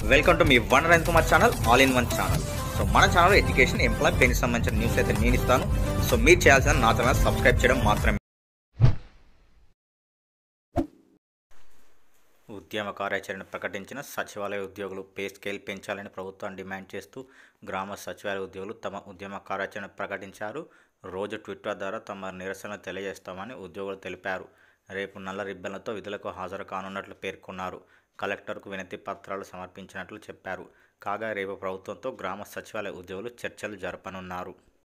welcome to మీ వన్ రైన్ Kumar channel all in one channel so మన ఛానల్ ఎడ్యుకేషన్ ఎంప్లాయ్ పెన్కి సంబంధించిన న్యూస్ అయితే నేను ఇస్తాను సో మీరు చేయాల్సిన నా ఛానల్ సబ్స్క్రైబ్ చేయడం మాత్రమే ఉద్యమ కార్యాచరణ ప్రకటించిన సచివాలయ ఉద్యోగులు పే స్కేల్ పెంచాలని ప్రభుత్వం డిమాండ్ చేస్తూ గ్రామ సచివాలయ ఉద్యోగులు తమ ఉద్యమ కార్యాచరణ ప్రకటించారు రోజు ట్విట్టర్ ద్వారా తమ నిరసన తెలియజేస్తామని ఉద్యోగులు తెలిపారు రేపు నల్ల రిబ్బన్లతో విధులకు హాజరు కానున్నట్లు పేర్కొన్నారు కలెక్టర్కు వినతి పత్రాలు సమర్పించినట్లు చెప్పారు కాగా రేపు ప్రభుత్వంతో గ్రామ సచివాలయ ఉద్యోగులు చర్చలు జరపనున్నారు